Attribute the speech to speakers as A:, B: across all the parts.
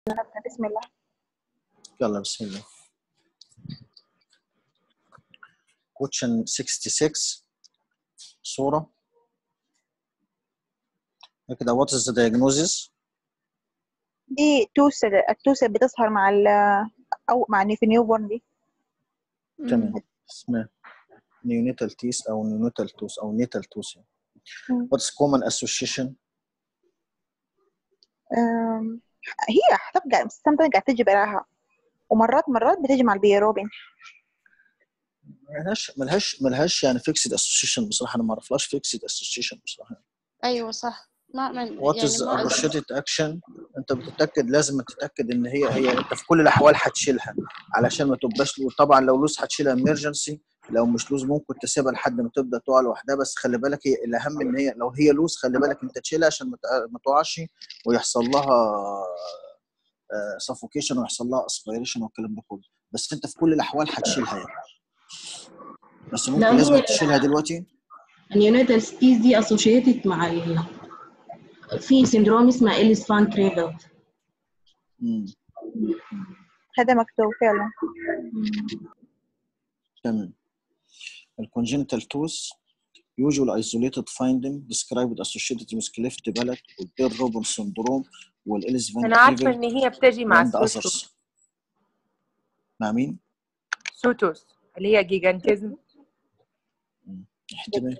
A: نبدأ بسم الله
B: يلا بسم الله question 66 صورة كده what is the diagnosis
A: دي توسة التوسة بتظهر مع ال أو مع في نيو بورن دي
B: تمام اسمها neonatal teeth أو neonatal tooth أو natal tooth يعني.
A: مم.
B: what's common association
A: أم، هي هتبقى sometimes قاعد تجي براها ومرات مرات بتجي مع البيروبين
B: ملهاش ملهاش ملهاش يعني fixed association بصراحة أنا ما أعرفلهاش fixed association بصراحة
C: ايوه صح ما ما
B: what
C: يعني
B: is
C: ما
B: associated action انت بتتاكد لازم تتاكد ان هي هي انت في كل الاحوال هتشيلها علشان ما تبقاش لوز طبعا لو لوز هتشيلها emergency لو مش لوز ممكن تسيبها لحد ما تبدا تقع لوحدها بس خلي بالك هي الاهم ان هي لو هي لوز خلي بالك انت تشيلها عشان ما تق- ما تقعش ويحصل لها سفوكيشن ويحصل لها اسبيريشن والكلام ده كله بس انت في كل الاحوال هتشيلها يعني بس ممكن
D: لا،
B: لازم
D: هي-
B: تشيلها دلوقتي
D: اليونيتال ستيز دي associated مع ال... في سندروم اسمه إليس فان كريفلت
B: مم.
A: هذا مكتوب فعلا
B: تمام الكونجنتال توث usual isolated finding described associated with cleft palate والبير روبن syndrome والإليس فان
E: انا عارفه ان هي بتجي مع
B: and
E: السوتوس
B: others مع مين؟
E: سوتوس اللي هي جيجانتيزم
B: احتمال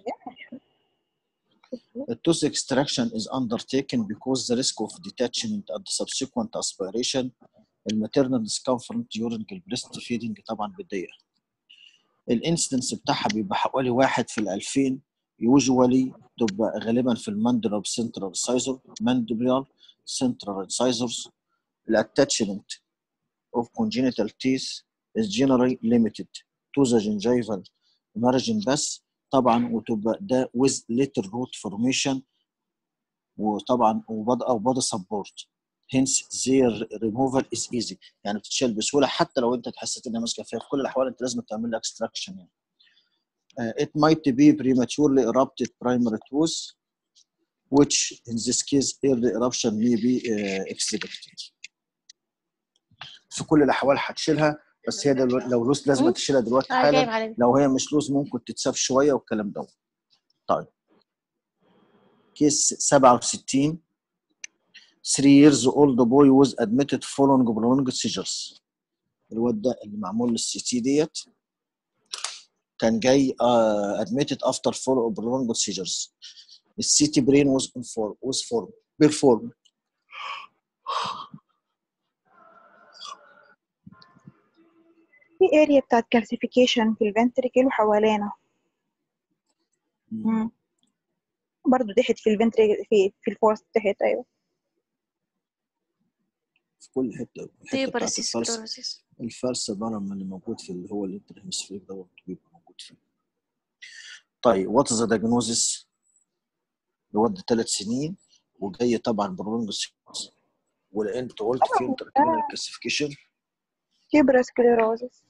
B: The tooth extraction is undertaken because the risk of detachment and subsequent aspiration الماتيرنال discomfort during breast feeding طبعا بتضيق الانسيدنس بتاعها بيبقى حوالي واحد في الألفين يوجوالي تبقى غالبا في الماندرال سنترال سايزر ماندبرال سنترال سايزرز الاتاتشمنت of congenital teeth is generally limited to the gingival margin بس طبعا وتبقى ده with little root formation وطبعا وبدا او body support hence their removal is easy يعني بتتشال بسهوله حتى لو انت حسيت انها ماسكه فيها في كل الاحوال انت لازم تعمل لها extraction يعني uh, it might be prematurely erupted primary tooth which in this case early eruption may be uh, expected في كل الاحوال هتشيلها بس هي دلو- لو لوز لازم
C: مم.
B: تشيلها دلوقتي
C: اه جايب
B: حالا
C: على
B: لو هي مش لوز ممكن تتساب شويه والكلام ده طيب كيس 67 3 years old boy was admitted following prolonged seizures الواد ده اللي معمول للسي تي ديت كان جاي uh, admitted after follow prolonged seizures السي تي brain was informed was formed performed
A: في اريا بتاعت كالسيفيكيشن في الفنتريكل وحوالينا مم. برضو تحت في الفنتريكل في في الفورس تحت ايوه
B: في كل حته الحته
C: تيبر
B: بتاعت الفلس
C: سيسكلوروسيس
B: الفلس برم اللي موجود في اللي هو الانترهيمسفيريك دوت بيبقى موجود فيه طيب وات ذا diagnosis الواد ده ثلاث سنين وجاي طبعا برولونج ولان انت قلت في انتركرينال كلاسيفيكيشن
A: تيبرا سكليروزس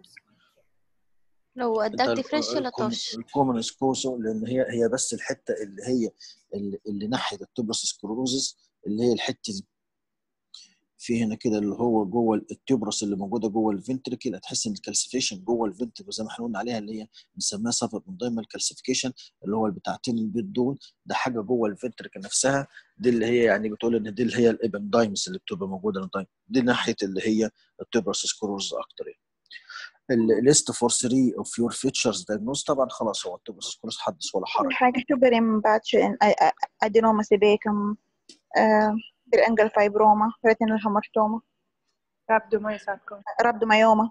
C: لو ادكت فريش ولا طش
B: الكومن سكوسو لان هي هي بس الحته اللي هي اللي, اللي ناحيه التوبرس سكلروزس اللي هي الحته دي في هنا كده اللي هو جوه التوبرس اللي موجوده جوه الفنتريكل هتحس ان الكالسيفيشن جوه الفنتريكل زي ما احنا قلنا عليها اللي هي بنسميها سفر من ضمن الكالسيفيكيشن اللي هو بتاعتين البيض دول ده حاجه جوه الفنتريكل نفسها دي اللي هي يعني بتقول ان دي اللي هي الابندايمز اللي بتبقى موجوده الدايم دي ناحيه اللي هي التوبرس سكلروزس اكتر يعني الليست فور 3 اوف يور فيتشرز دايجنوز طبعا خلاص هو التوبرس سكلروزس حدث ولا حرج
A: حاجة تبرم باتش ادينوما سيبيكم بالانجل فايبروما ريتينال هامرتوما
E: رابدومايوساركوما
A: رابدومايوما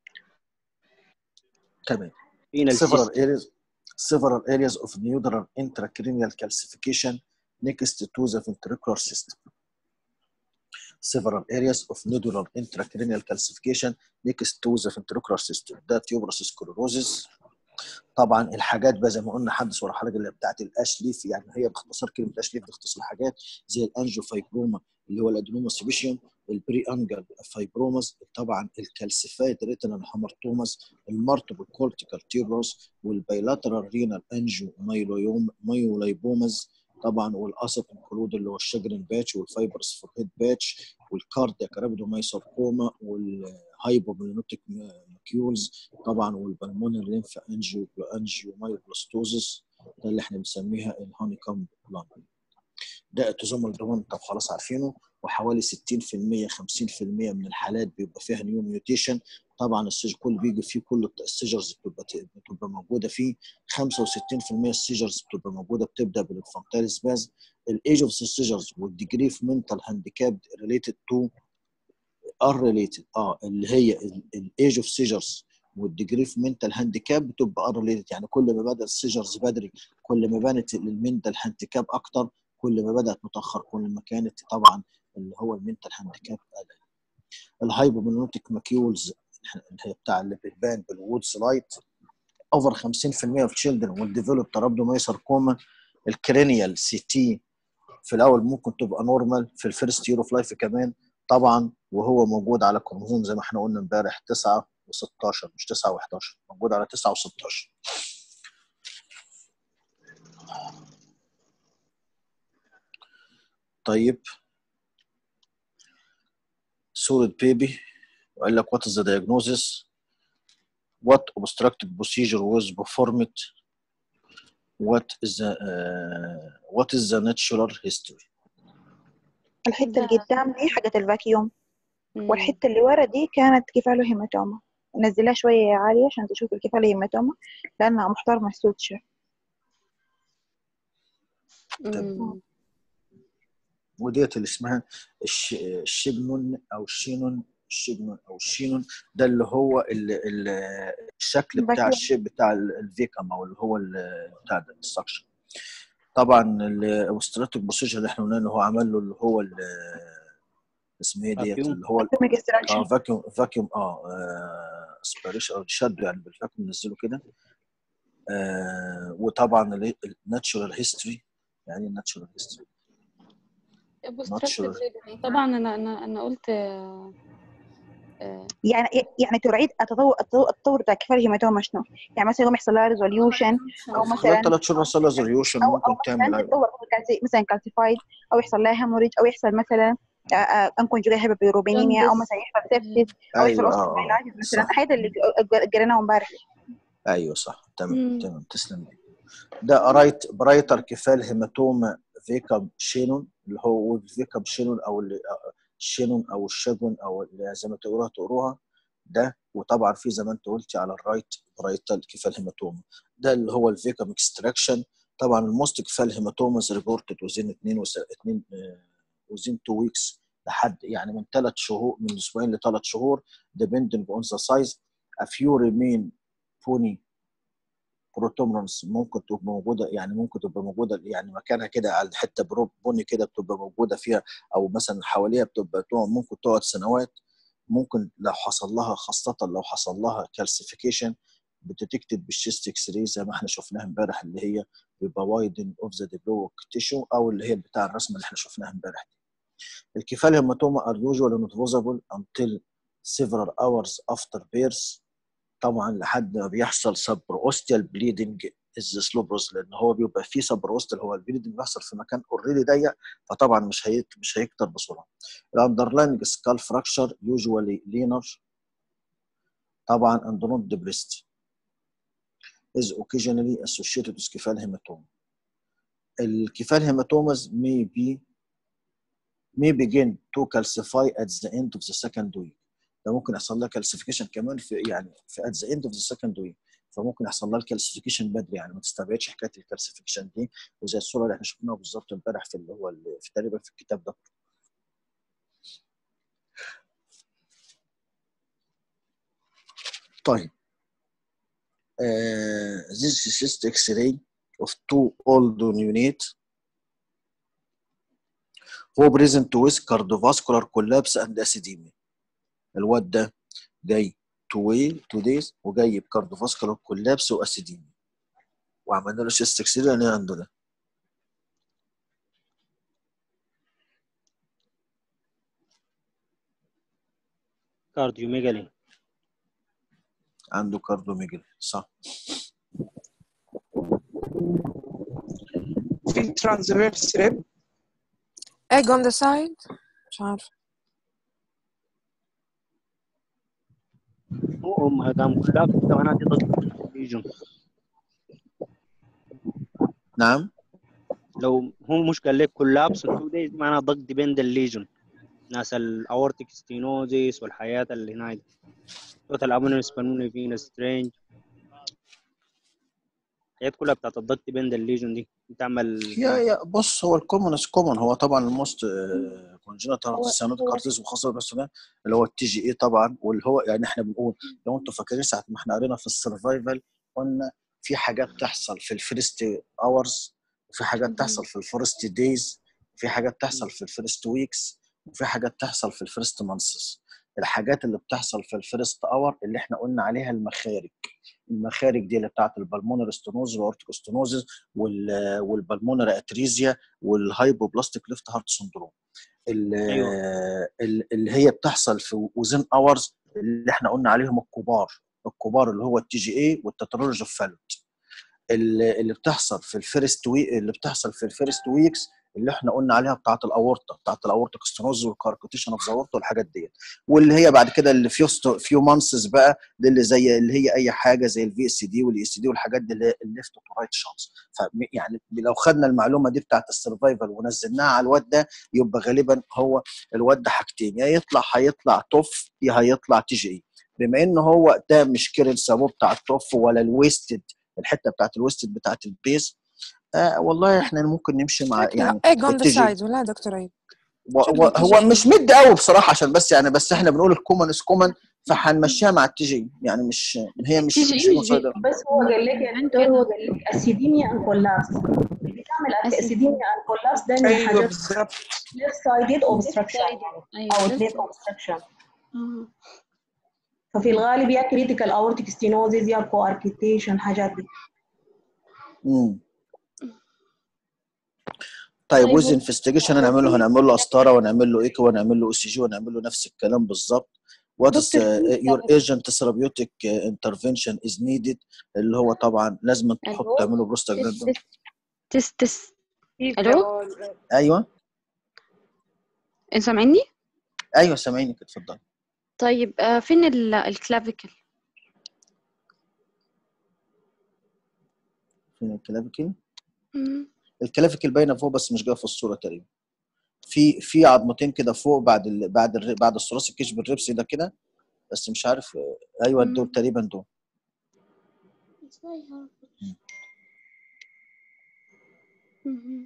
B: تمام
F: renal
B: several
F: cyst.
B: areas several areas of neural intracranial calcification next to the ventricular system several areas of nodular intracranial calcification next to the ventricular system ده tuberous sclerosis طبعا الحاجات بقى زي ما قلنا حدث ولا حرج اللي بتاعت الاشليف يعني هي باختصار كلمه اشليف بتختصر حاجات زي الانجيو فايبروما اللي هو الادينوما سيبيشيوم البري انجل فايبروماز طبعا الكالسيفايد ريتينال هامرتوماز المالتيبل كورتيكال تيبروس والبايلاترال رينال انجيو مايلويوم مايولايبوماز طبعا والاسيت انكلود اللي هو الشجرين باتش والفايبرس فور هيد باتش والكاردياك رابيدومايساركوما والهايبوبلينوتيك ماكيولز طبعا والبلمونر لينف انجيو انجيومايوبلاستوزس ده اللي احنا بنسميها الهاني كام بلان ده اتوزومال دومين طب خلاص عارفينه وحوالي 60% 50% من الحالات بيبقى فيها نيو ميوتيشن طبعا السيج كل بيجي فيه كل السيجرز بتبقى بتبقى موجوده فيه 65% السيجرز بتبقى موجوده بتبدا بالانفانتايل سباز الايج اوف السيجرز والديجري في منتال هانديكاب ريليتد تو ار ريليتد اه اللي هي الايج اوف سيجرز والديجري في منتال هانديكاب بتبقى ار ريليتد يعني كل ما بدا السيجرز بدري كل ما بانت المنتال هانديكاب اكتر كل ما بدات متاخر كل ما كانت طبعا اللي هو المنتال هانديكاب اقل الهايبومينوتيك ماكيولز اللي هي بتاع اللي بتبان بالوود سلايت اوفر 50% في تشيلدرن والديفلوب ترابدومايساركوما الكرينيال سي تي في الاول ممكن تبقى نورمال في الفيرست يور اوف لايف كمان طبعا وهو موجود على كروموزوم زي ما احنا قلنا امبارح 9 و16 مش 9 و11 موجود على 9 و16 طيب صورة بيبي وقال لك what is the diagnosis what obstructive procedure was performed what is the uh, what is the natural history
A: الحتة
C: ده-
A: اللي قدام دي حقت الفاكيوم
C: مم.
A: والحتة اللي ورا دي كانت كفاله هيماتوما نزلها شوية يا عالية عشان تشوف الكفالة هيماتوما لأنها محترمة السوتشر
C: مم.
B: وديت اللي اسمها الش- الشيجنون او الشينون الشيجنون او الشينون ده اللي هو ال ال الشكل بتاع
A: الفاكيوم.
B: الشيب بتاع ال- الفيكم او اللي هو ال- بتاع ده السكشن طبعا الاوستراتيك بروسيجر اللي احنا قلنا اللي هو عمل له اللي هو ال- اسمه ايه ديت
F: فاكيوم.
B: اللي هو ال-
A: atomic extraction
B: اه فاكيوم فاكيوم اه اسبريشن او شده يعني بالفاكيوم نزله كده آه وطبعا الناتشورال هيستوري يعني الناتشورال هيستوري
C: obstructive
B: sure.
C: reading. طبعا انا انا انا قلت آه، آه،
A: يعني يعني تعيد التطور التطور, التطور بتاع كفاله هيماتوما شنو؟ يعني مثلا يقوم يحصل لها ريزوليوشن او
B: خلال
A: مثلا
B: ثلاث شهور يحصل لها ريزوليوشن
A: او
B: ممكن
A: او
B: تعمل
A: مثلا
B: أيوة.
A: تتطور كالسي- مثلا كالسيفايد او يحصل لها هيموريج او يحصل مثلا انكونجوجا هيبابيروبينيميا او
C: Jaundice.
A: مثلا يحصل سيبسيس او يحصل
B: ايوه اه اه
A: اوستيومايلايتس مثلا
B: صح
A: الحاجات اللي قريناها امبارح
B: ايوه صح تمام
C: مم.
B: تمام تسلم لي. ده رايت برايتر كفال هيماتوما فيكم شينون اللي هو فيكم شينون او اللي الشينون او الشجون او اللي زي ما تقروها تقروها ده وطبعا في زي ما انت قلتي على الرايت برايتال كفال هيماتوما ده اللي هو الفيكم اكستراكشن طبعا الموست كفال هيماتوماز ريبورتد وزين 2 2 وزين 2 ويكس لحد يعني من ثلاث شهور من اسبوعين لثلاث شهور depending on the size a few remain pony بروتومرانس ممكن تبقى موجوده يعني ممكن تبقى موجوده يعني مكانها كده على حته برو- بني كده بتبقى موجوده فيها او مثلا حواليها بتبقى تقعد- ممكن تقعد سنوات ممكن لو حصل لها خاصه لو حصل لها كالسيفيكيشن بتتكتب بالشيست اكس راي زي ما احنا شفناها امبارح اللي هي بيبقى وايدن اوف ذا ديبلوك تيشو او اللي هي بتاع الرسمه اللي احنا شفناها امبارح دي. الكفال هيماتوما ار يوجوال not visible until several hours after birth طبعا لحد ما بيحصل سبروستيال بليدنج از سلوبروس لان هو بيبقى فيه سبروستيال هو البليدنج بيحصل في مكان اوريدي ضيق فطبعا مش هي مش هيكتر بسرعه الاندرلاينج سكال فراكشر يوجوالي لينر طبعا اند نوت ديبريست is occasionally associated with كفال هيماتوما الكفال هيماتوماز may be may begin to calcify at the end of the second week ده ممكن يحصل لها كالسيفيكيشن كمان في يعني في at the end of the second week فممكن يحصل لها الكالسيفيكيشن بدري يعني ما تستبعدش حكايه الكالسيفيكيشن دي وزي الصوره اللي احنا شفناها بالظبط امبارح في اللي هو اللي في تقريبا في الكتاب ده طيب uh, this is just X-ray of two old unit who present with cardiovascular collapse and acidemia الواد ده جاي تو واي تو دايز وجاي بكارديوفاسكولار كولابس واسيديميا وعملنا له شيست اكسري يعني عنده ده
F: كارديوميجالي
B: عنده كارديوميجالي صح
G: في ترانسفيرس ريب
H: egg on the side مش عارفة
F: فوقهم قام كلاب ده معناته دي ضغط الليجون
B: نعم
F: لو هو مش قال لك كولابس تو دايز معناها ضغط ديبند الليجون ناس الاورتيك ستينوزيس والحياة اللي هناك توتال امونس بالموني فينا سترينج الحاجات كلها بتاعت الضغط ديبند الليجون دي بتعمل
B: يا يا بص هو الكومونس كومون هو طبعا الموست كونجنتال
A: هو-
B: سيانوتيك
A: هو-
B: ارتيز وخاصه بس ده اللي هو التي جي اي طبعا واللي هو يعني احنا بنقول لو انتوا فاكرين ساعه ما احنا قرينا في السرفايفل قلنا في حاجات تحصل في الفيرست اورز وفي حاجات تحصل في الفيرست دايز وفي حاجات تحصل في الفيرست ويكس وفي حاجات تحصل في الفيرست مانثس الحاجات اللي بتحصل في الفيرست اور اللي احنا قلنا عليها المخارج المخارج دي اللي بتاعت البلمونر ستونوز واورتيك ستونوزز والبلمونر اتريزيا والهايبوبلاستيك ليفت هارت سندروم ال-
F: أيوة.
B: ال- اللي هي بتحصل في وزن اورز اللي احنا قلنا عليهم الكبار الكبار اللي هو التي جي اي والتترولوجي اوف فالوت اللي اللي بتحصل في الفيرست وي اللي بتحصل في الفيرست ويكس اللي احنا قلنا عليها بتاعه الاورطه بتاعه الاورتيك ستينوز والكاركوتيشن اوف ذا اورطه والحاجات ديت واللي هي بعد كده اللي فيو فيو مانسز بقى دي اللي زي اللي هي اي حاجه زي الفي اس دي والاي اس دي والحاجات دي اللي هي الليفت تو رايت شانس يعني لو خدنا المعلومه دي بتاعه السرفايفل ونزلناها على الواد ده يبقى غالبا هو الواد ده حاجتين يا يطلع هيطلع توف يا هيطلع تي جي اي بما ان هو ده مش كيرل سابو بتاع التوف ولا الويستد الحته بتاعت الويستد بتاعت البيز آه والله احنا ممكن نمشي مع يعني
G: ايج اون ذا
B: التي جي
G: سايد ولا يا دكتور عيد
B: و-
G: شكل
B: و-
G: التي
B: هو
G: جي.
B: مش مد قوي بصراحه عشان بس يعني بس احنا بنقول الكومن از كومن فهنمشيها مع التي جي يعني مش هي مش
D: تيجي
B: مش
D: يجي
B: مصيدة.
D: بس هو قال لك يا دكتور هو قال لك اسيديميا ان كولابس اللي بتعمل اسيديميا ان كولابس ده من
E: ايوه
D: الحاجات
E: بالظبط
D: left sided obstruction او
C: ايوه
D: left obstruction
C: آه.
D: ففي الغالب يا critical aortic stenosis يا coarctation حاجات دي
B: مم. طيب
C: طيب
B: ويز
C: هو-
B: انفستيجيشن هنعمل له هنعمل له قسطره ونعمل له ايكو ونعمل له او سي جي ونعمل له نفس الكلام بالظبط وات از
C: دكتور في
B: يور ايجنت ثيرابيوتيك انترفنشن از نيدد اللي هو طبعا لازم تحط
C: الو
B: تعمله بروستاجلاندين
C: تس تس
E: في
C: الو
E: دواء-
B: ايوه
C: انت سامعني
B: ايوه سامعينك اتفضل
C: طيب آه، فين ال- الكلافيكل
B: فين الكلافيكل
C: مم.
B: الكلافيكل باينه فوق بس مش جايه في الصوره تقريبا في في عظمتين كده فوق بعد ال... بعد ال... بعد الثلاثي الكشف الربسي ده كده بس مش عارف ايوه
C: مم.
B: دول تقريبا دول
C: مم.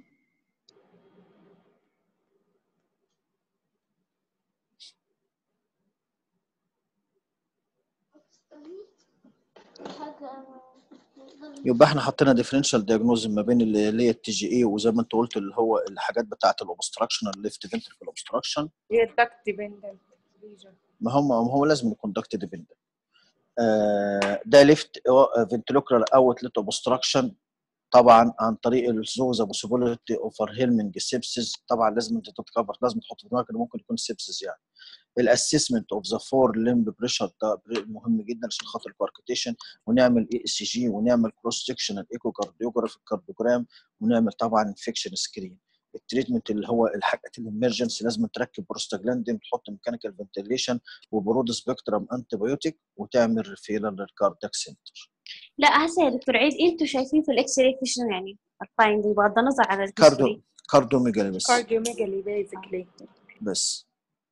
B: يبقى احنا حطينا ديفرنشال دياجنوز ما بين اللي اللي هي التي جي اي وزي ما انت قلت اللي هو الحاجات بتاعه الاوبستراكشن الليفت فنتريكل اوبستراكشن
E: هي الدكت ديبندنت
B: ما هم ما هو لازم يكون دكت ديبندنت ده ليفت فنتريكولار اوتلت اوبستراكشن طبعا عن طريق الزوزا بوسيبيليتي اوفر هيلمنج سيبسز طبعا لازم انت تتكفر لازم تحط في دماغك انه ممكن يكون سيبسز يعني الاسسمنت اوف ذا فور لمب بريشر ده مهم جدا عشان خاطر الكاركتيشن ونعمل اي اس جي ونعمل كروس سكشن ايكو كارديوجراف الكارديوجرام ونعمل طبعا انفكشن سكرين التريتمنت اللي هو الحاجات الامرجنسي لازم تركب بروستاجلاندين تحط ميكانيكال فنتيليشن وبرود سبيكترم انتي بايوتيك وتعمل ريفيرال للكاردياك سنتر
H: لا هسه يا دكتور عيد انتوا شايفين في الاكس راي في شنو يعني الفايندنج بغض النظر عن
B: كاردو
H: الهيستوري
B: كارديوميجالي بس
E: كارديوميجالي بيزكلي
B: بس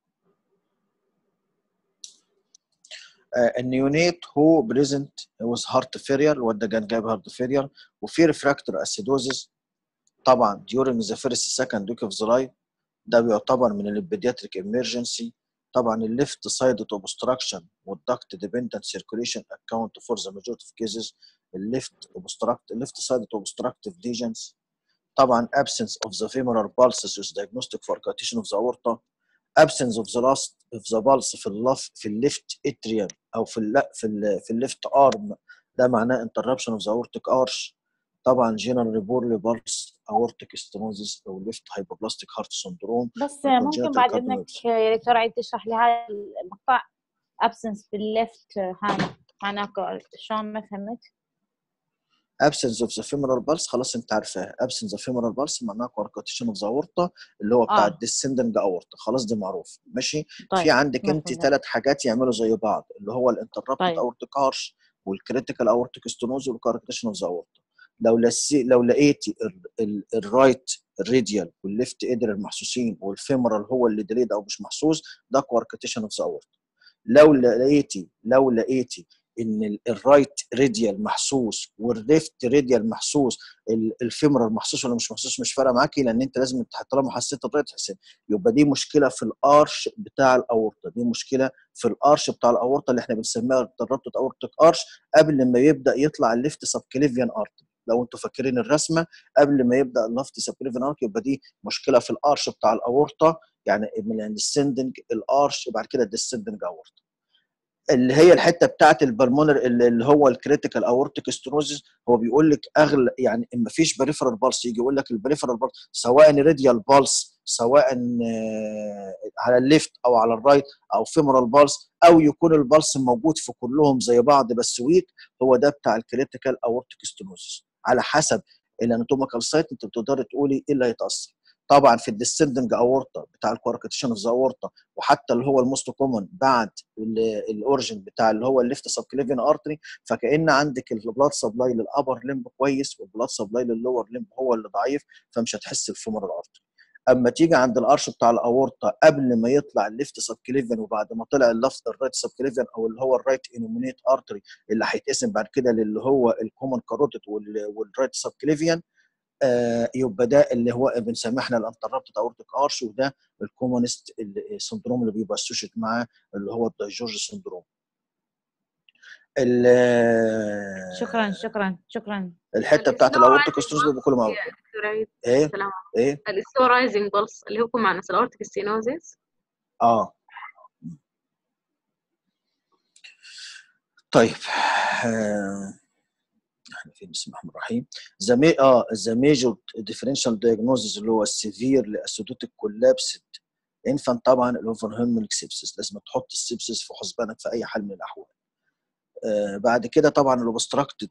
B: النيونيت هو بريزنت ويز هارت فيرير وده كان جايب هارت فيرير وفي ريفراكتور اسيدوزيس طبعا during the first second week of the life ده بيعتبر من البيدياتريك emergency طبعا الليفت سايد obstruction والدكت dependent circulation account for the majority of cases الليفت obstruct الليفت سايد obstructive lesions طبعا absence of the femoral pulses is diagnostic for catation of the aorta absence of the last of the pulse في اللف في الليفت اتريوم او في الل في ال في الليفت ارم ده معناه interruption of the aortic arch طبعا general poorly pulse aortic stenosis او left hypoplastic heart syndrome
I: بس
B: وcongenital
I: ممكن بعد
B: cardiomyopathy.
I: انك يا دكتور عيد تشرح لي هذا المقطع absence بالليفت هاند معناه شلون ما فهمت
B: absence of the femoral pulse خلاص انت عارفاها absence of femoral pulse معناها coarctation of the aorta اللي هو بتاع
G: اه
B: الديسندنج aorta خلاص دي معروف ماشي في
G: طيب
B: عندك انت
G: مفهوم
B: ثلاث حاجات يعملوا زي بعض اللي هو الانتربتد
G: طيب
B: aortic arch والكريتيكال aortic stenosis والcoarctation of the aorta لو لسي لو لقيتي الرايت الراديال والليفت ايدر المحسوسين والفيمورال هو اللي ديليد او مش محسوس ده كواركتيشن اوف ذا aorta لو لقيتي لو لقيتي ان الرايت راديال محسوس والليفت راديال محسوس ال- الفيمورال محسوس ولا مش محسوس مش فارقه معاكي لان انت لازم تح- طالما حسيت الرايت تحسن يبقى دي مشكله في الارش بتاع الاورطه دي مشكله في الارش بتاع الاورطه اللي احنا بنسميها تربط اورتيك ارش قبل ما يبدا يطلع الليفت سبكليفيان ارتري لو انتوا فاكرين الرسمه قبل ما يبدا الليفت سبكليفيان ارتري يبقى دي مشكله في الارش بتاع الاورطه يعني من الديسندنج الارش وبعد كده الديسندنج اورطه اللي هي الحته بتاعت البلمونر اللي هو الكريتيكال اورتيك ستروزز هو بيقول لك اغلى يعني ما فيش بريفرال بالس يجي يقول لك البريفرال بالس سواء راديال بالس سواء آه، على الليفت او على الرايت او فيمورال بالس او يكون البلس موجود في كلهم زي بعض بس ويك هو ده بتاع الكريتيكال اورتيك ستروزز على حسب الاناتوميكال سايت انت بتقدري تقولي ايه اللي هيتاثر طبعا في الديسندنج اورتا بتاع الكواركتيشن اوف ذا اورتا وحتى اللي هو الموست كومن بعد الاوريجن بتاع اللي هو الليفت سبكليفين ارتري فكان عندك البلاد سبلاي للابر لمب كويس والبلاد سبلاي للور لمب هو اللي ضعيف فمش هتحس الفيمورال ارتري اما تيجي عند الارش بتاع الاورطه قبل ما يطلع الليفت سبكليفين وبعد ما طلع اللفت الرايت سبكليفين او اللي هو الرايت انومينيت ارتري اللي هيتقسم بعد كده للي هو الكومن كاروتيد والرايت سبكليفيان آه يبقى ده اللي هو بنسميه احنا الانتربتد اورتيك ارش وده الكومونست السندروم اللي بيبقى اسوشيت معاه اللي هو الدايجورج سندروم ال-
G: شكرا شكرا شكرا
B: الحته بتاعت الاورتيك ستروز بيبقى كله مع بعض. ايه
J: السلام
B: ايه
J: الاستورايزنج بلس اللي هو مع ناس الاورتيك ستينوزيس
B: اه طيب آه، احنا فين بسم الله الرحمن الرحيم ذا مي اه ذا ميجور ديفرنشال دايجنوزز اللي هو السيفير لاسيدوتيك كولابسد انفانت طبعا الاوفر هيرمونيك سيبسس لازم تحط السيبسس في حسبانك في اي حال من الاحوال آه بعد كده طبعا الاوبستراكتد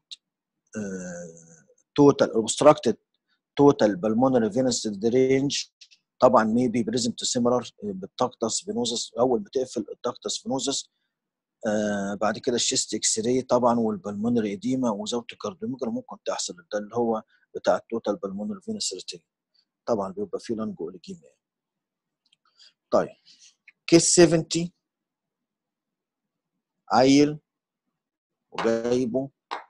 B: توتال اوبستراكتد توتال بالمونري فينس درينج طبعا ميبي بريزنت سيميلر بالتاكتس فينوزس اول ما تقفل التاكتس فينوزس آه بعد كده الشيست اكس راي طبعا والبلمونري اديما وزاويه الكارديوميجرا ممكن تحصل ده اللي هو بتاع التوتال بالمونري فينس ريتين طبعا بيبقى فيه لانج اوليجيميا طيب كيس 70 عيل وجايبه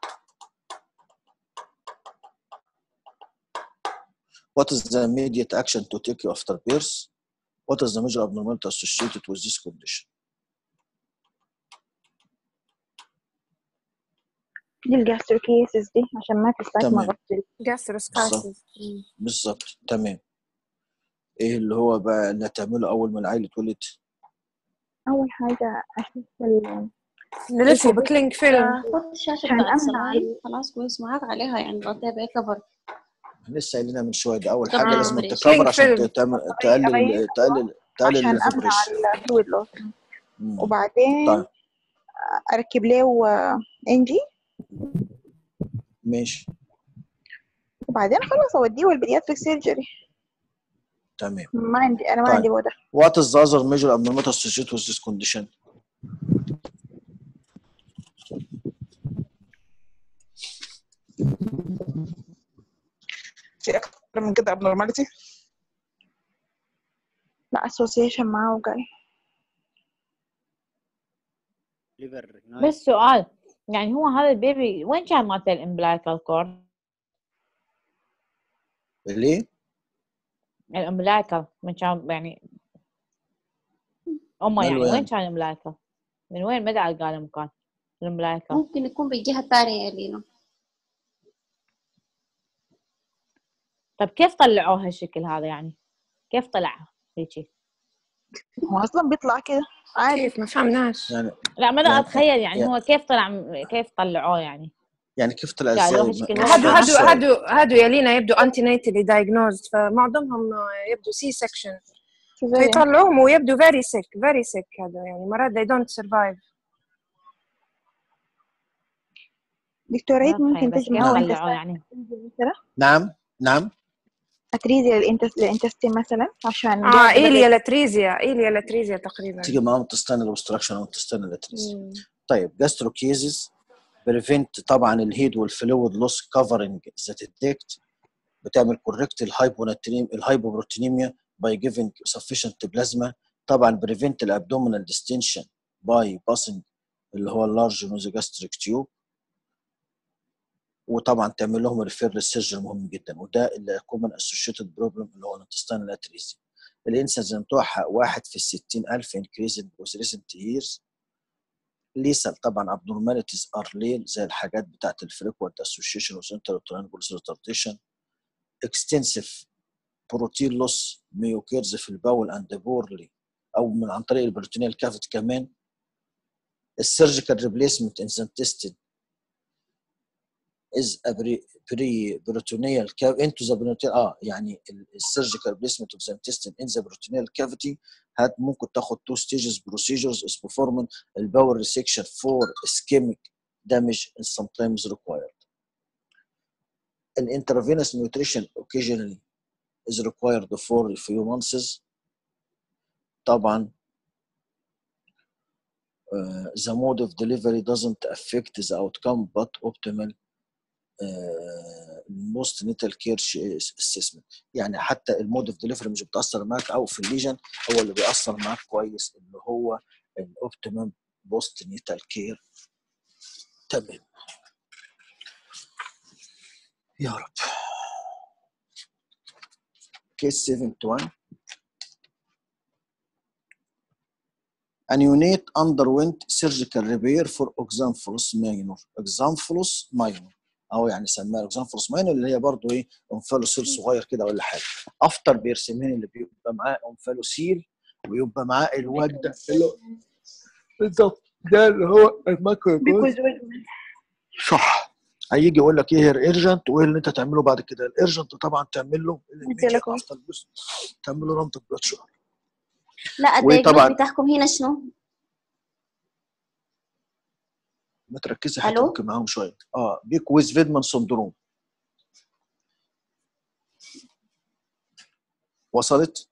B: What is the immediate action to take after birth? What is the major abnormality associated with this condition?
A: دي الجاستروكيسس دي عشان ما تستعمل
B: تمام.
A: مغطي
E: جاستروسكايسيس
B: بالظبط تمام ايه اللي هو بقى اللي هتعمله اول ما العيل يتولد
A: أول حاجة أشوف ال
E: نلفه بكلينج فيلم
H: خد الشاشة
A: عشان
H: بتاعت
A: أمنع
H: الصلاية خلاص كويس معاك عليها يعني غطيها بأي كفر
B: لسه قايلينها من شويه ده اول
H: طب
B: حاجه
H: آه،
B: لازم
H: بريش.
B: تكفر عشان
E: فيلم.
B: تعمل تقلل
A: أغير
B: تقلل تقلل
A: عشان أمنع
B: الفبريشن
A: الفلويد لوس
B: مم.
A: وبعدين
B: طيب
A: أركب له إنجي
B: ماشي
A: وبعدين خلاص أوديه البيدياتريك سيرجري
B: تمام
A: ما عندي أنا ما
B: طيب.
A: عندي وضع
B: What is the other major abnormality associated with this condition?
K: في اكتر من كده abnormality
A: لا اسوسيشن معاه وجاي
F: ليفر هناك
G: بس سؤال يعني هو هذا البيبي وين كان مالته الامبلايكال كورد؟
B: ليه؟
G: الامبلايكال من كان يعني امه
B: ماله
G: يعني وين
B: يعني؟
G: كان الامبلايكال؟ من وين مدى قال المكان؟ الامبلايكال
H: ممكن يكون بالجهة الثانية يا لينا
G: طب كيف طلعوه هالشكل هذا يعني؟ كيف طلع هيجي؟
A: هو أصلا بيطلع كده عادي
E: كيف ما فهمناش
B: يعني
G: لا ما دا
B: يعني
G: اتخيل يعني
B: يعني,
G: هو كيف طلع كيف طلعوه يعني؟
B: يعني كيف طلع
G: قالوا
B: ازاي؟
G: هالشكل
B: ما-
E: هادو
G: هذا
B: مش
E: هادو
B: فاهم السؤال
E: هادو هادو يا لينا يبدو انتي ناتالي دايجنوزد فمعظمهم يبدو سي سكشن
A: زي
E: فيطلعوهم ويبدو فيري سيك فيري سيك هذا يعني مرات they don't survive
A: دكتور عيد
G: واضحة
A: ممكن
G: بس
A: تجمع
G: كيف
B: نعم.
A: وانت
G: طلعوا يعني
A: مثلا
B: نعم نعم
A: اتريزيا للإنتس... للانتستين مثلا عشان
E: اه
A: جاب
E: ايليا
A: بدل
E: لاتريزيا ايليا لاتريزيا تقريبا
B: تيجي معاهم تستنى اوبستراكشن او تستنى لاتريس
E: مم.
B: طيب جاستروكيزيس بريفنت طبعا الهيد والفلويد لوس كفرنج ذات الديكت بتعمل كوركت الهايبوناتريم الهايبوبروتينيميا باي جيفنج سفيشنت بلازما طبعا بريفنت الابدومينال ديستنشن باي باسنج اللي هو اللارج نوزوجاستريك تيوب وطبعا تعمل لهم ريفير للسيرجن مهم جدا وده اللي كومن اسوشيتد بروبلم اللي هو الانتستان لاتريزي الانسنس بتوعها واحد في الستين ألف increasing with recent years ليسال طبعا abnormalities are late زي الحاجات بتاعت الفريكوانت اسوشيشن وسنترال ترانجولس ريتارديشن extensive بروتين لوس ميوكيرز في الباول اند بورلي او من عن طريق البروتينيال كافيت كمان السيرجيكال ريبليسمنت ان ذا intestine is a بري peritoneal cavity into the peritoneal اه يعني السيرجيكال ريبليسمنت اوف ذا intestine in the peritoneal cavity هات ممكن تاخد two stages procedures is performed الباول resection for ischemic damage is sometimes required. An intravenous nutrition occasionally is required for a few months. طبعا uh, the mode of delivery doesn't affect the outcome but optimal uh, most natal care assessment يعني حتى المود اوف ديليفري مش بتاثر معاك او في الليجن هو اللي بيأثر معاك كويس اللي هو الاوبتيمم بوست نيتال كير تمام يا رب كيس 71 An unit underwent surgical repair for oxymphalus minor. Oxymphalus minor او يعني سماها oxymphalus minor اللي هي برضه ايه انفالوسيل صغير كده ولا حاجه. افتر بيرسمين اللي بيبقى معاه انفالوسيل ويبقى معاه الواد ده اللي هو- بالظبط ده اللي هو المايكرو صح هيجي يقول لك ايه هي الارجنت وايه اللي انت تعمله بعد كده الارجنت طبعا تعمل له الميديا افتر تعمل له رمض بلاد شوجر
H: لا
B: وطبعاً-
H: الدايجنوز بتاعكم هنا شنو؟
B: ما تركزي
H: ألو؟
B: هتبكي معاهم شويه اه بيك ويز فيدمان سندروم وصلت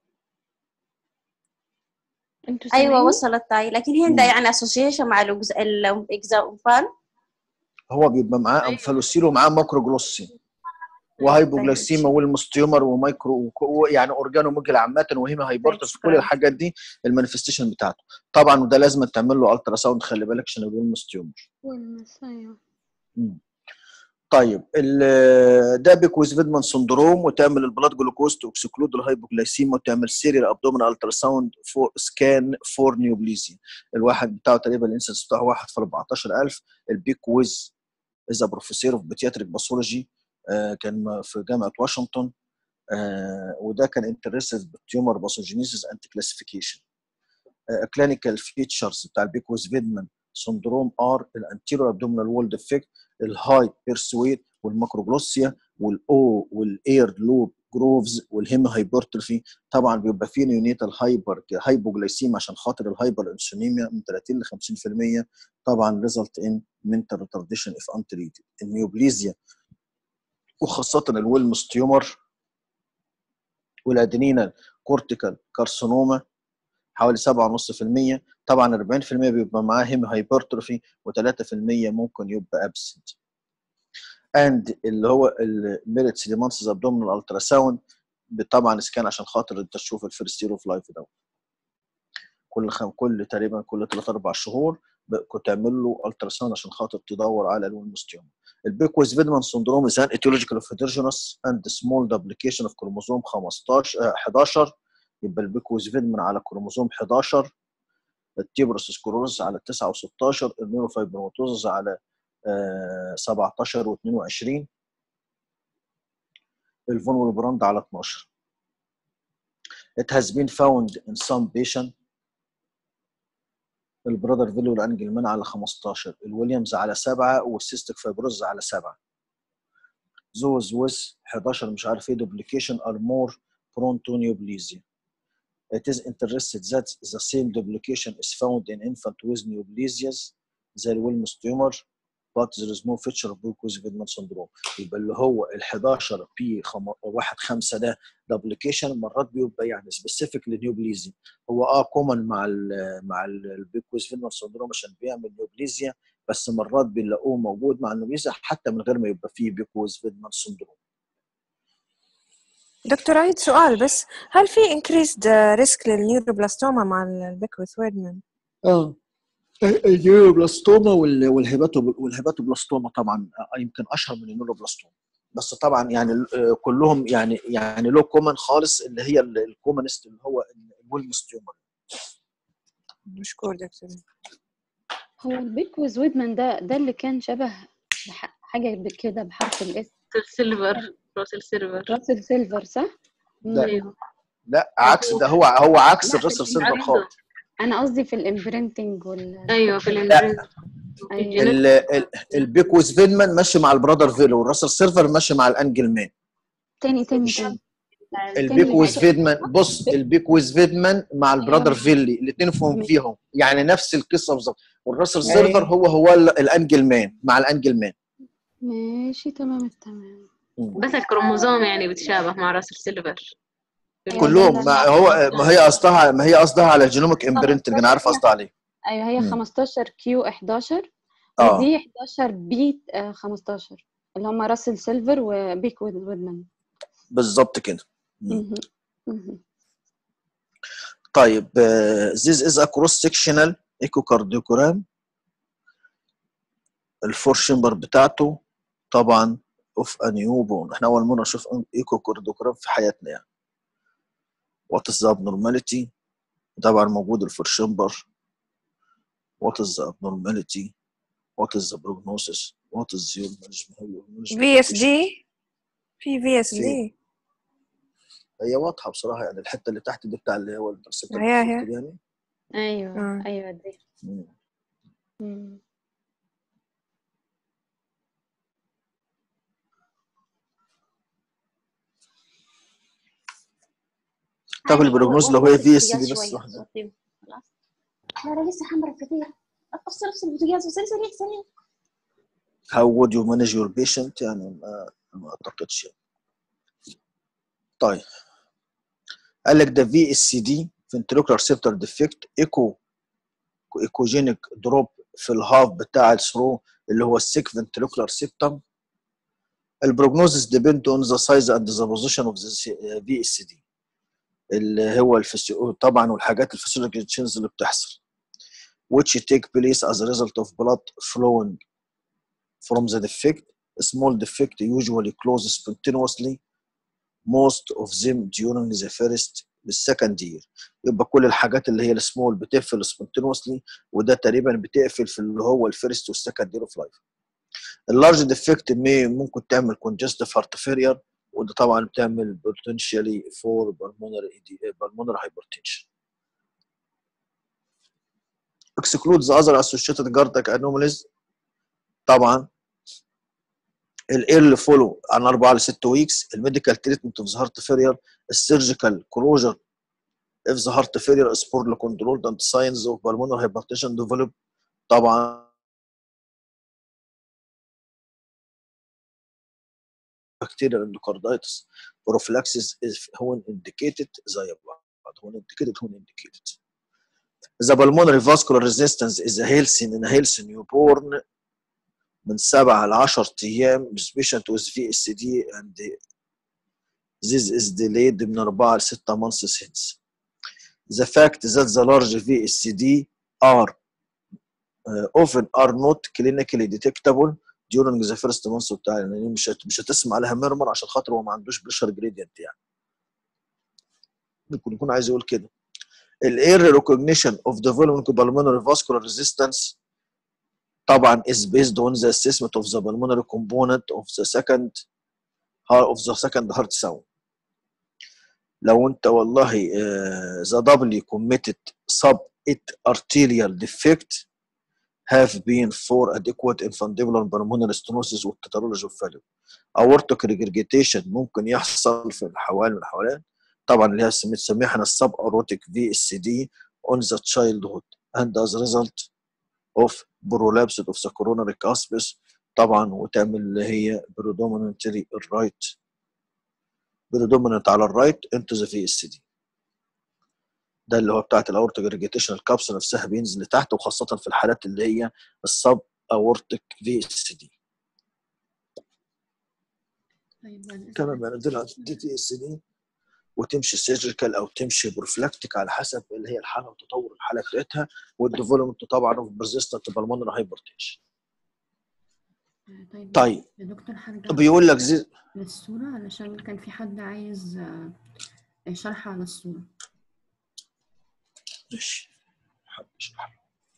C: انتوا
H: ايوه
C: سامعيني؟
H: وصلت طاي لكن هنا ده
B: مم.
H: يعني اسوشيشن مع الاكزاوفان
B: هو بيبقى معاه انفالوسيل ومعاه ماكروجلوسين وهايبوجلايسيما والمستيومر ومايكرو وك- يعني اورجانو مجل عامه وهيما هايبرتس كل الحاجات دي المانيفستيشن بتاعته طبعا وده لازم تعمل له الترا ساوند خلي بالك عشان يقول المستيومر
C: والمسايا
B: مم. طيب ال- ده بيكويز فيدمان سندروم وتعمل البلاد جلوكوز توكسيكلود الهايبوجلايسيما وتعمل سيريال ابدومينال الترا ساوند فور سكان فور نيوبليزيا الواحد بتاعه تقريبا الانسنس بتاعه واحد في 14000 البيكويز از بروفيسور اوف بيتياتريك باثولوجي كان في جامعه واشنطن آه، وده كان انترستد بالتيومر باثوجينيسيس اند كلاسيفيكيشن كلينيكال فيتشرز بتاع البيكويز فيدمان سندروم ار الانتيرو ابدومينال وول ديفكت الهاي بيرسويت والماكروجلوسيا والاو والاير لوب جروفز والهيم هايبرتروفي طبعا بيبقى فيه نيونيتال هايبر هايبوجلايسيم عشان خاطر الهايبر انسوليميا من 30 ل 50% طبعا ريزلت ان منتال ريتارديشن اف انتريتد النيوبليزيا وخاصه الويلمس تيومر والادرينال كورتيكال كارسينوما حوالي 7.5% طبعا 40% بيبقى معاه هيم هايبرتروفي و3% ممكن يبقى ابسنت اند اللي هو الميريتس لمانسز ابدومينال الترا ساوند طبعا سكان عشان خاطر انت تشوف الفيرست يير اوف لايف ده كل خم... كل تقريبا كل 3 4 شهور ب- كنت تعمل له الترا ساوند عشان خاطر تدور على الويلمستيوم البيكويز فيدمان سندروم is an etiological of heterogeneous and small duplication of كروموسوم 15 آه، 11 يبقى البيكويز فيدمان على كروموسوم 11 التيبروس سكلوروز على 9 و16 النيوروفايبروماتوزز على آه، 17 و22 الفون والبراند على 12 It has been found in some patient البرادر فيلو والانجلمان على 15 الويليامز على 7 والسيستيك فايبروز على 7 زوز ويز 11 مش عارف ايه duplication are more prone to neoplasia It is interested that the same duplication is found in infant with neoplasias زي الويلمس تيومر but there is no feature of Burgos Vidman syndrome يبقى اللي هو ال 11 بي 1 5 ده دبليكيشن مرات بيبقى يعني سبيسيفيك لنيوبليزيا هو اه كومن مع ال مع البيكوز فيلمان سندروم عشان بيعمل نيوبليزيا بس مرات بنلاقوه موجود مع النيوبليزيا حتى من غير ما يبقى فيه بيكوز فيلمان سندروم
E: دكتور عيد سؤال بس هل في increased ريسك للنيوروبلاستوما مع البيكوث ويدمان؟
B: اه النيوروبلاستوما وال- والهيباتو والهيباتوبلاستوما طبعا آه، يمكن اشهر من النيوروبلاستوما بس طبعا يعني آه، كلهم يعني يعني لو كومن خالص اللي هي الكومنست اللي هو الولمستيوما
E: مشكور دكتور
C: هو البيك ويز ويدمان ده ده اللي كان شبه بح- حاجة كده بحرف الاس
J: سيلفر راسل سيلفر
C: راسل سيلفر صح؟
B: لا.
J: ايوه
B: لا عكس ده هو هو عكس
C: لا،
B: الرسل
C: في
B: سيلفر
J: الإمبرنت.
B: خالص
C: أنا قصدي في الامبرنتنج وال
J: ايوه في
B: لا
J: الامبرنت
C: أيوه
B: ال- ال- البيكوز فيلمان ماشي مع البرادر فيلو والراسل سيلفر ماشي مع الانجل مان
C: تاني تاني تاني
B: البيكوز فيدمان بص البيكوز فيدمان مع البرادر فيلي الاثنين فيهم فيهم يعني نفس القصه بالظبط والراسل سيلفر هو هو ال- الانجل مان مع الانجل مان
C: ماشي تمام التمام
J: بس الكروموزوم يعني بتشابه مع راسل سيلفر
B: كلهم ما هو ما هي قصدها ما هي قصدها على الجينوميك امبرنتنج انا عارف قصدها عليه
C: أيوه هي
B: مم.
C: 15 كيو 11
B: اه
C: ودي 11 بي 15 اللي هم راسل سيلفر وبيك ويد- ويدمان
B: بالظبط كده مم.
C: مهم. مهم.
B: طيب uh, this is a cross sectional echocardiogram الفور شمبر بتاعته طبعا اوف a newborn احنا اول مره نشوف ايكوكارديوجرام في حياتنا يعني what is the abnormality طبعا موجود الفور شمبر what is the abnormality what is the prognosis what is your management
E: في اس دي في في اس
B: في
E: دي
B: هي واضحه بصراحه يعني الحته اللي تحت دي بتاع اللي هو الانترسبتور
E: هي هي
B: يعني
C: أيوه
E: آه.
C: أيوه دي
B: مم.
C: مم.
B: طب
H: عادي
B: البروجنوز لو
H: وقف
B: هي في اس دي
H: البوتاجاز
B: بس
H: شوية
B: واحده
H: وطيب. خلاص لا لا لسه حمرا كثير افصل افصل البوتاجاز وسريع سريع سريع
B: how would you manage your patient يعني ما, ما اعتقدش يعني. طيب قال لك ده في اس سي دي ventricular septal defect ايكو ايكوجينيك دروب في الهاف بتاع الثرو اللي هو السيك ventricular septum البروجنوزس depend on the size and the position of the في اس دي اللي هو الفسيو طبعا والحاجات الفسيولوجيكال تشينجز اللي بتحصل which take place as a result of blood flowing from the defect. A small defect usually closes spontaneously, most of them during the first the second year. يبقى كل الحاجات اللي هي السمول بتقفل spontaneously وده تقريبا بتقفل في اللي هو الفيرست والسكند year of life. اللارج ديفكت ممكن تعمل congestive heart failure وده طبعا بتعمل potentially for pulmonary pulmonary hypertension. exclude the other associated cardiac anomalies طبعا الايرلي فولو عن 4 ل 6 ويكس الميديكال تريتمنت اوف ذا هارت فيلير السيرجيكال كلوجر if the heart failure is poorly controlled and signs of pulmonary hypertension develop طبعا bacterial endocarditis prophylaxis is when indicated زي بعض when indicated when indicated the pulmonary vascular resistance is a healthy in a healthy newborn من 7 ل 10 ايام patient with VSD and this is delayed من 4 ل 6 months since. The fact that the large VSD are uh, often are not clinically detectable during the first months بتاع يعني مش هت- مش هتسمع لها ميرمر عشان خاطر هو ما عندوش بريشر جريدينت يعني ممكن يكون عايز يقول كده الاير recognition of developing pulmonary vascular resistance طبعا is based on the assessment of the pulmonary component of the second heart of the second heart sound لو انت والله uh, the doubly committed sub it arterial defect have been for adequate infundibular pulmonary stenosis والتترولوجي of failure aortic regurgitation ممكن يحصل في الحوالي والحوالين طبعا اللي هي بنسميها احنا السب aortic VSD on the childhood and as a result of prolapse of the coronary cuspis طبعا وتعمل اللي هي predominantly الرايت predominant على الرايت into the VSD ده اللي هو بتاعت الاورتيك ريجيتيشن الكابس نفسها بينزل لتحت وخاصه في الحالات اللي هي السب اورتيك في اس دي
L: طيب بعد إذنك
B: تمام يعني دي دي تي اس دي وتمشي سيرجيكال او تمشي بروفلاكتيك على حسب اللي هي الحاله وتطور الحاله بتاعتها والديفلوبمنت طبعا اوف برزيستنت بالمونري هايبرتنشن
L: آه، طيب
B: طيب
L: يا دكتور هرجع
B: بيقول لك زي
L: للصورة علشان كان في حد عايز آه، شرح على الصورة
B: ماشي حد يشرح.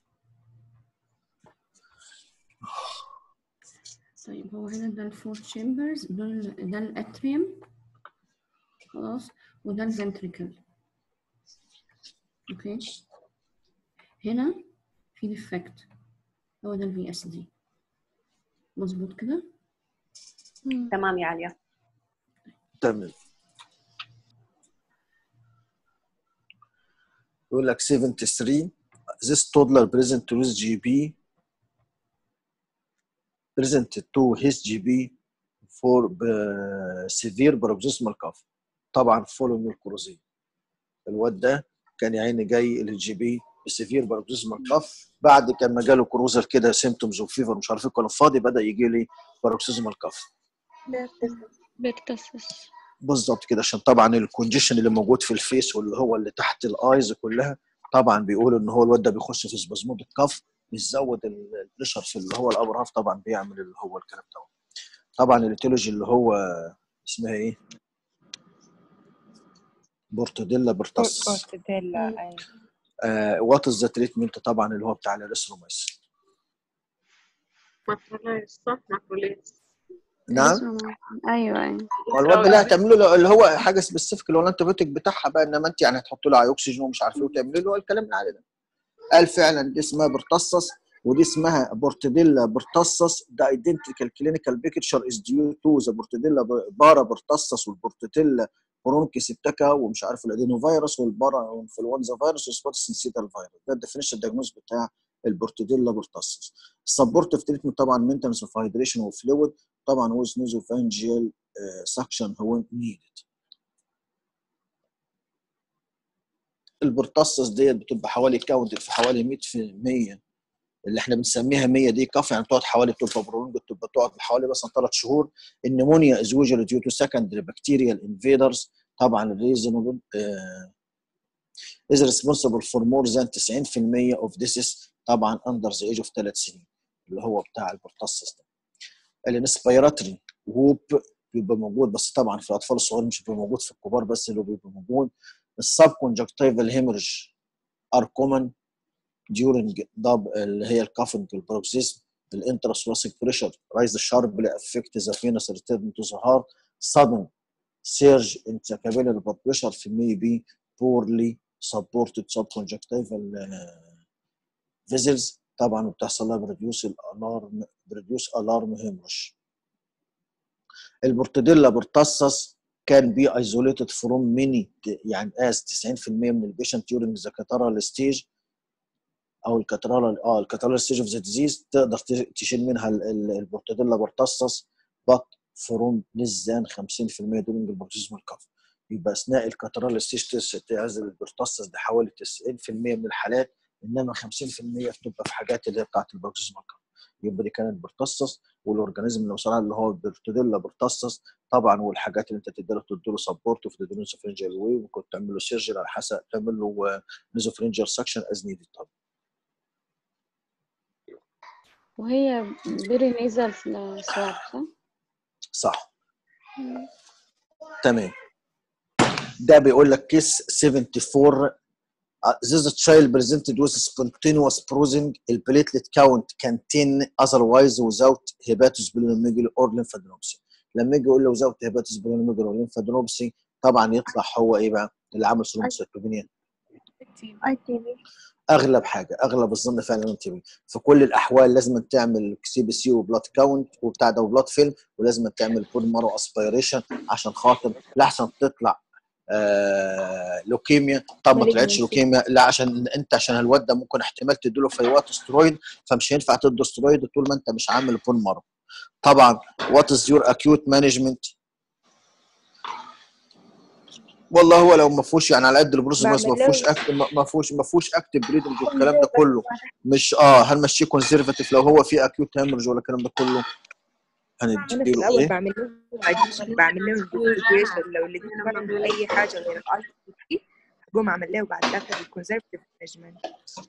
L: طيب هو هنا ده الفور تشامبرز دول ده الاتريوم خلاص وده الفنتريكل اوكي هنا في ديفكت هو ده الفي اس دي مظبوط كده
H: تمام يا عليا
B: تمام يقول لك 73 this toddler present to his GP presented to his GP for uh, severe paroxysmal cough طبعا following الكروزين الواد ده كان يا عيني جاي للجي بي بسيفير باروكسيزمال كاف بعد كان ما جاله كروزر كده سيمتومز وفيفر مش عارف ايه كان فاضي بدا يجي لي باروكسيزمال كاف
C: بيرتسس
B: بالظبط كده عشان طبعا الكونجيشن اللي موجود في الفيس واللي هو اللي تحت الايز كلها طبعا بيقولوا ان هو الواد ده بيخش في سبازمود الكف بيزود ال- البريشر في اللي هو الابر هاف طبعا بيعمل اللي هو الكلام ده طبعا الاتيولوجي اللي هو اسمها ايه؟ بورتوديلا برتص
A: بورتديلا أيوة.
B: وات از ذا تريتمنت طبعا اللي هو بتاع الاريثروميسين
J: ماكروليز صح ماكروليز
B: نعم
C: ايوه ايوه
B: هو الواد ده اللي هتعملوا له اللي هو حاجه سبيسيفيك اللي هو الانتيبيوتيك بتاعها بقى انما انت يعني هتحط له اكسجين ومش عارف ايه وتعملي له الكلام العادي ده قال فعلا دي اسمها برتصص ودي اسمها بورتديلا برتصص ده ايدنتيكال كلينيكال بيكتشر از ديو تو ذا بورتديلا بارا برتصص والبورتديلا برونكي سيبتكا ومش عارف الادينو فيروس والبارا انفلونزا فيروس والسبوتسنسيتال فيروس ده الديفينيشن الدياجنوز بتاع البورتديلا برتصص السبورتيف تريتمنت طبعا مينتنس اوف هايدريشن وفلويد طبعا ويز نيزوفانجيال سكشن هو نيدد البرتصص ديت بتبقى حوالي كاونت في حوالي 100 في 100 اللي احنا بنسميها 100 دي كف يعني بتقعد حوالي بتبقى برونج بتبقى تقعد حوالي مثلا ثلاث شهور النمونيا از يوجوالي ديو تو سكندري بكتيريال انفيدرز طبعا الريزونبل is responsible for more than 90% of disease طبعا under the age of 3 سنين اللي هو بتاع البرتصص ده الانسبيراتوري ووب بيبقى موجود بس طبعا في الاطفال الصغيرين مش بيبقى موجود في الكبار بس اللي بيبقى موجود السب كونجكتيفال هيمرج ار كومن during دب اللي هي الكافنج البروكسيزم الانتراسوراسيك بريشر رايز sharply affect the venous return to the heart sudden surge in the capillary blood pressure في may be poorly supported subconjunctival uh, vessels طبعا بتحصل لها بريديوس الالارم بريديوس الارم هيمرش البورتديلا برتصص كان بي isolated from many يعني as 90% من البيشنت during the catarrhal stage او الكاترال اه الكاترال ستيج اوف ذا ديزيز تقدر ت- تشيل منها ال- ال- البورتديلا برتصص but from less than 50% during البروكسيزمال كاف يبقى اثناء الكاترال ستيج تعزل البرتصص ده حوالي 90% من الحالات انما 50% بتبقى في حاجات اللي هي بتاعت البروكسيزمال كاف يبقى دي كانت برتصص والاورجانيزم اللي وصلها اللي هو البورتديلا برتصص طبعا والحاجات اللي انت تقدر تديله سبورت في الدينوسوفرنجال واي وممكن تعمل له سيرجري على حسب تعمل له نيزوفرنجال سكشن از نيدد طبعا
C: وهي بيري نيزل سواب صح؟
B: صح تمام ده بيقول لك كيس 74 uh, this child presented with spontaneous bruising the platelet count can 10 otherwise without hepatosplenomegaly or lymphadenopathy لما يجي يقول له without hepatosplenomegaly or lymphadenopathy طبعا يطلع هو ايه بقى اللي عامل ثرومبوسيتوبينيا
A: اي تي بي
B: اغلب حاجه اغلب الظن فعلا انت بي. في كل الاحوال لازم تعمل سي بي سي وبلاد كاونت وبتاع ده وبلاد فيلم ولازم تعمل بول مارو اسبيريشن عشان خاطر لاحسن تطلع آه لوكيميا طب ما طلعتش
C: Malignancy.
B: لوكيميا لا عشان انت عشان الواد ده ممكن احتمال تديله في اي وقت سترويد فمش هينفع تدي سترويد طول ما انت مش عامل بول مارو طبعا what is your acute management والله هو لو ما فيهوش يعني على قد البروسس بس ما
E: بعمل له
B: فيهوش اكت ما فيهوش ما فيهوش اكتف بريدنج والكلام ده كله مش اه هنمشيه كونسرفاتيف لو هو في اكيوت هامرج ولا الكلام ده كله
E: انا في
B: هنديله
E: الاول
B: ايه
E: بعمل لهم عادي بعمل لهم investigation لو لقيت مثلا اي حاجه غير الاي تي اقوم اعمل له بعد ذاك الكونسرفتيف مانجمنت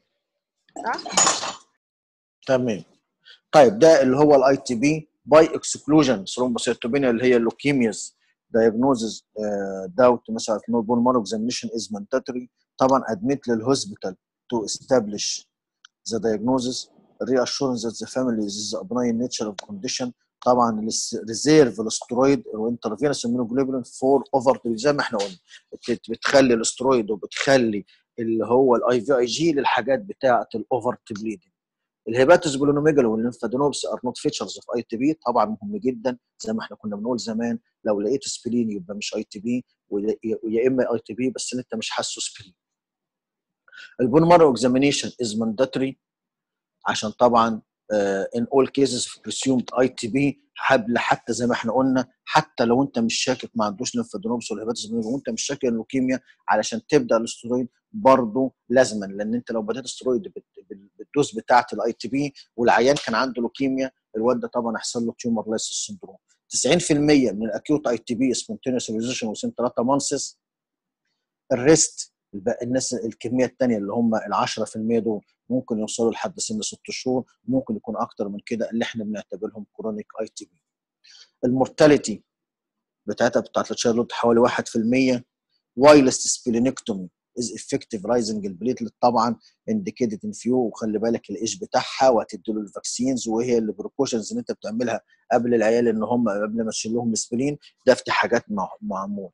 E: صح؟
B: تمام طيب ده اللي هو الاي تي بي باي اكسكلوجن ثرومبوسيتوبينيا اللي هي اللوكيمياز diagnosis uh, doubt مثلا no bone marrow examination is mandatory طبعا admit للهوسبيتال to establish the diagnosis reassurance that the family is a benign nature of condition طبعا ريزيرف الاسترويد وانترفينس immunoglobulin فور اوفر زي ما احنا قلنا بت- بتخلي الاسترويد وبتخلي اللي هو الاي في اي جي للحاجات بتاعه الاوفر بليدنج الهيباتوس بولونوميجالو والليمفادينوبس ار نوت فيتشرز اوف اي تي بي طبعا مهم جدا زي ما احنا كنا بنقول زمان لو لقيت سبلين يبقى مش اي تي بي ويا اما اي تي بي بس انت مش حاسه سبلين البون مارو اكزامينيشن از مانداتوري عشان طبعا ان اول كيسز في بريسيومد اي تي بي حبل حتى زي ما احنا قلنا حتى لو انت مش شاكك ما عندوش ليمفادينوبس ولا هيباتوس وانت مش شاكك اللوكيميا علشان تبدا الاسترويد برضه لازما لان انت لو بدات استرويد بال- بال- بالدوز بتاعه الاي تي بي والعيان كان عنده لوكيميا الواد ده طبعا هيحصل له تيومر لايسيس سندروم 90% من الاكيوت اي تي بي سبونتينيوس ريزيشن وسن 3 مانسز الريست الب- الناس الكميه الثانيه اللي هم ال 10% دول ممكن يوصلوا لحد سن 6 شهور ممكن يكون اكتر من كده اللي احنا بنعتبرهم كرونيك اي تي بي المورتاليتي بتاعتها بتاعت التشايلد حوالي 1% وايلست سبلينكتومي از افكتيف رايزنج البليتلت طبعا انديكيتد ان فيو وخلي بالك الايش بتاعها وهتدي له الفاكسينز وهي البريكوشنز اللي انت بتعملها قبل العيال ان هم قبل ما تشيل لهم سبلين ده في حاجات مع- معمول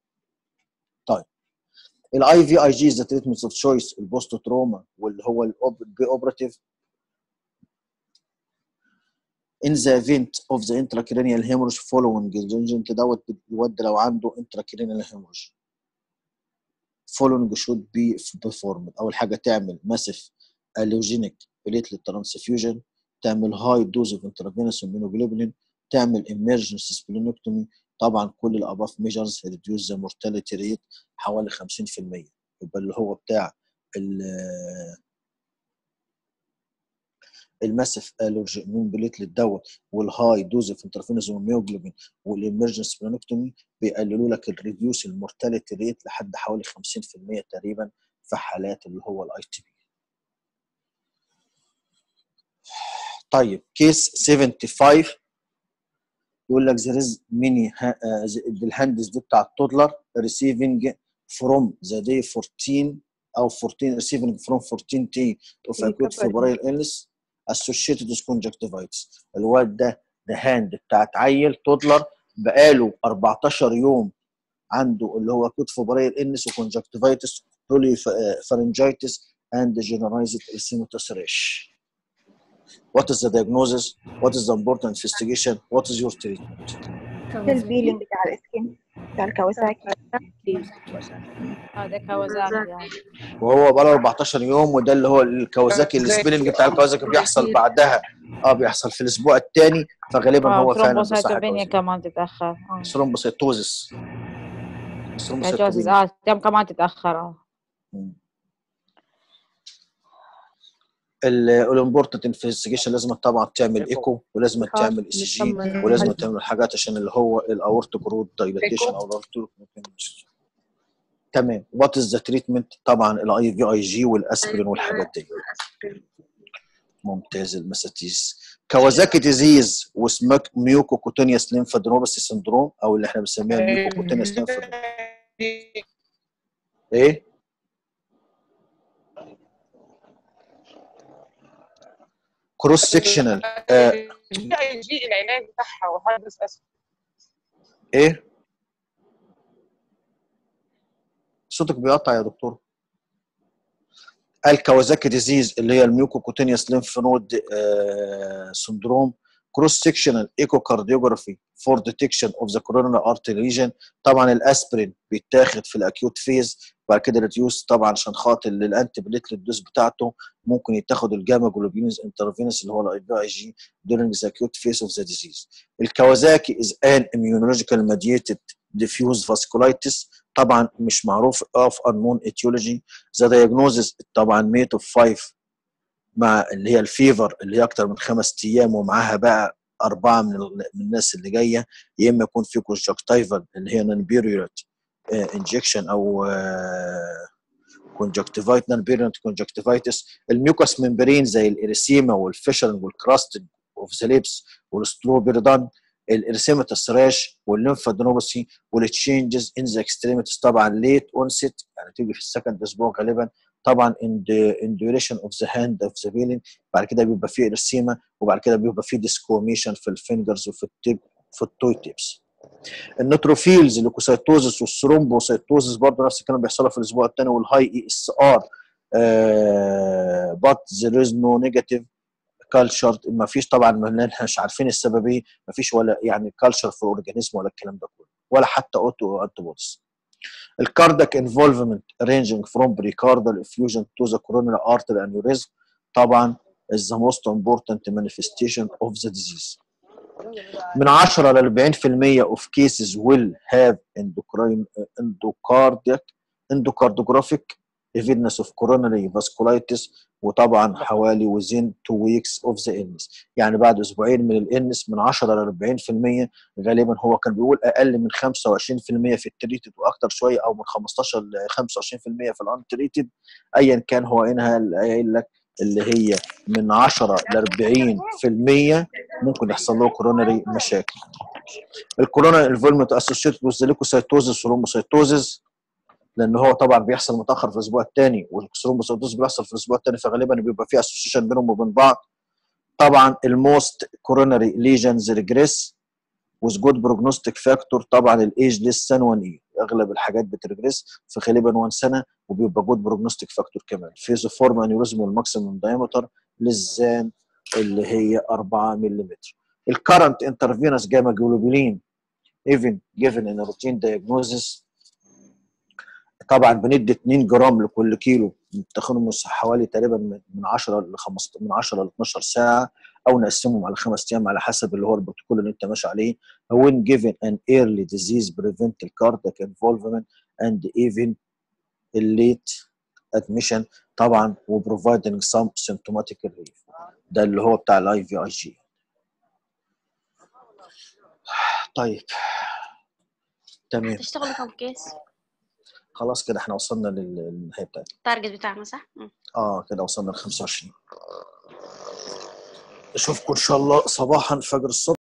B: طيب الاي في اي جي ذا تريتمنت اوف تشويس البوست تروما واللي هو البي اوبراتيف in the event of the intracranial hemorrhage following الجنجنت دوت الواد لو عنده intracranial hemorrhage following should be performed اول حاجه تعمل massive allogenic platelet transfusion تعمل high dose of intravenous immunoglobulin تعمل emergency splenectomy طبعا كل الاباف measures reduce the mortality rate حوالي 50% يبقى اللي هو بتاع ال- الماسف الرجي من بليتلت دوت والهاي دوز اوف انترفينوس والميوجلوبين والامرجنس بلانكتومي بيقللوا لك الريديوس المورتاليتي ريت لحد حوالي 50% تقريبا في حالات اللي هو الاي تي بي طيب كيس 75 يقول لك there is many ha- آه، the- الهاندز دي بتاع التودلر receiving from the day 14 او 14 receiving from 14 day of acute febrile illness associated with conjunctivitis الواد ده ده هاند بتاعت عيل تودلر بقاله 14 يوم عنده اللي هو acute febrile illness وconjunctivitis polypharyngitis and generalized erythematous rash What is the diagnosis? What is the important investigation? What is your treatment?
A: البيلينج بتاع الاسكين بتاع الكواساكي
I: هذا كوازاكي يعني.
B: وهو بقاله 14 يوم وده اللي هو الكوازاكي السبيلنج بتاع الكوازاكي بيحصل بعدها اه بيحصل في الاسبوع الثاني فغالبا
I: اه
B: هو فعلا بصح
I: ثرومبوسايتوبينيا كمان تتأخر اه
B: ثرومبوسيتوزس
I: كاجوزز
B: ثرومبوسيتوبينيا
I: اه تم كمان تتأخر اه
B: الامبورتنت انفستيجيشن لازم طبعا تعمل ايكو ولازم تعمل اي سي جي ولازم تعمل حاجات عشان اللي هو الاورت جروث دايلاتيشن او الاورت تمام وات از ذا تريتمنت طبعا الاي في اي جي والاسبرين والحاجات دي ممتاز المساتيس كوازاكي ديزيز واسمك ميوكو كوتينيوس ليمفادينوباثي سندروم او اللي احنا بنسميها ميوكو كوتينيوس ليمفادينوباثي ايه كروس سكشنال آه
K: الجي اي جي العلاج بتاعها وحدث اسف
B: ايه صوتك بيقطع يا دكتور الكوازاكي ديزيز اللي هي الميوكو كوتينيوس ليمف نود آه سندروم cross sectional echocardiography for detection of the coronary artery lesion طبعا الاسبرين بيتاخد في الاكيوت فيز بعد كده ريديوس طبعا عشان خاطر الانتي بليتلت دوز بتاعته ممكن يتاخد الجاما جلوبينز انترفينس اللي هو الاي بي اي جي during the acute phase of the disease. الكوازاكي is an immunological mediated diffuse vasculitis طبعا مش معروف of unknown etiology the diagnosis طبعا made of 5 مع اللي هي الفيفر اللي هي اكتر من خمس ايام ومعاها بقى اربعه من ال- من الناس اللي جايه يا اما يكون في كونجكتيفال اللي هي نانبيريورت انجكشن او كونجكتيفايت نانبيريورت كونجكتيفايتس الميوكس ممبرين زي الاريسيما والفيشرنج والكراست اوف ذا ليبس والستروبيردان الارسيماتس راش والليمفادينوباثي والتشينجز ان ذا اكستريميتيز طبعا ليت اونست يعني تيجي في السكند اسبوع غالبا طبعا ان ان duration اوف ذا هاند اوف ذا فيلينج بعد كده بيبقى فيه ارسيما وبعد كده بيبقى فيه ديسكوميشن في الفينجرز وفي التيب في التوي تيبس النيتروفيلز الليكوسيتوزس والثرومبوسيتوزس برضه نفس الكلام بيحصلها في الاسبوع الثاني والهاي اي اس ار بات ذير از نو نيجاتيف كالتشر ما فيش طبعا ما احنا مش عارفين السبب ايه ما فيش ولا يعني كالتشر في اورجانيزم ولا الكلام ده كله ولا حتى اوتو انتي بوديز الكاردك انفولفمنت رينجينج فروم بريكاردال effusion to the coronary artery aneurysm طبعا is the most important manifestation of the disease من 10 ل 40% of cases will have endocrine endocardiac endocardiographic evidence of coronary vasculitis وطبعا حوالي within two weeks of the illness يعني بعد اسبوعين من الانس من 10 ل 40% غالبا هو كان بيقول اقل من 25% في التريتد واكتر شويه او من 15 ل 25% في الانتريتد ايا كان هو هنا قايل لك اللي هي من 10 ل 40% ممكن يحصل له كوروناري مشاكل الكورونا انفولمنت اسوشيتد وذ ليكوسايتوزس وروموسايتوزس لان هو طبعا بيحصل متاخر في الاسبوع الثاني والثرومبوسيتوز بيحصل في الاسبوع الثاني فغالبا بيبقى في اسوشيشن بينهم وبين بعض طبعا الموست كوروناري ليجنز ريجريس وذ جود بروجنوستيك فاكتور طبعا الايج ليس سن 1 ايه اغلب الحاجات بتريجريس في غالبا 1 سنه وبيبقى جود بروجنوستيك فاكتور كمان فيزوفورم انيوريزم والماكسيمم دايمتر للزان اللي هي 4 ملم الكرنت انترفينوس جاما جلوبولين even given in a routine diagnosis طبعا بندي 2 جرام لكل كيلو بتاخدهم حوالي تقريبا من من 10 ل 15 من 10 ل 12 ساعه او نقسمهم على خمس ايام على حسب اللي هو البروتوكول اللي انت ماشي عليه when given an early disease prevent the cardiac involvement and even a late admission طبعا و providing some symptomatic relief ده اللي هو بتاع الاي في اي جي طيب تمام
H: تشتغلوا كم كيس
B: خلاص كده احنا وصلنا لل- للنهايه بتاعتنا
H: التارجت بتاعنا صح؟ مم.
B: اه كده وصلنا ل 25 اشوفكم ان شاء الله صباحا فجر الصبح